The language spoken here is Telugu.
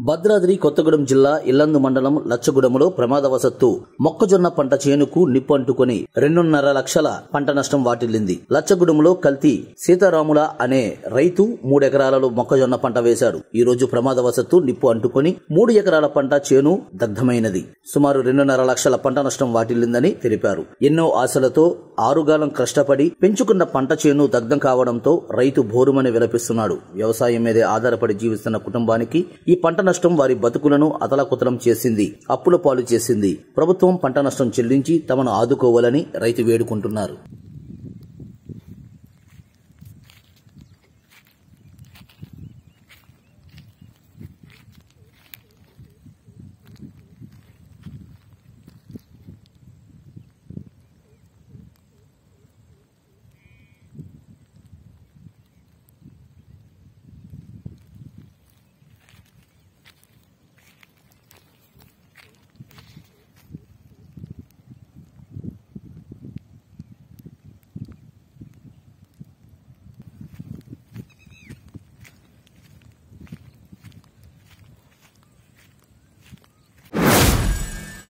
భద్రాద్రి కొత్తగూడెం జిల్లా ఇల్లందు మండలం లచ్చగూడెంలో ప్రమాదవశత్తు మొక్కజొన్న పంట చేనుకు నిప్పు అంటుకొని రెండున్నర లక్షల పంట నష్టం వాటిల్లింది లచ్చగూడెంలో కల్తీ సీతారాముల అనే రైతు మూడెకరాలలో మొక్కజొన్న పంట వేశాడు ఈ రోజు ప్రమాదవశత్తు నిప్పు అంటుకొని మూడు ఎకరాల పంట చేను దగ్ధమైనది సుమారు రెండున్నర లక్షల పంట నష్టం వాటిల్లిందని తెలిపారు ఎన్నో ఆశలతో ఆరుగాలం కష్టపడి పెంచుకున్న పంట చేను దగ్ధం కావడంతో రైతు భోరుమని విలపిస్తున్నాడు వ్యవసాయం మీదే ఆధారపడి జీవిస్తున్న కుటుంబానికి ఈ పంట నష్టం వారి బతుకులను అతలకుతలం చేసింది అప్పుల పాలు చేసింది ప్రభుత్వం పంట నష్టం చెల్లించి తమను ఆదుకోవాలని రైతు వేడుకుంటున్నారు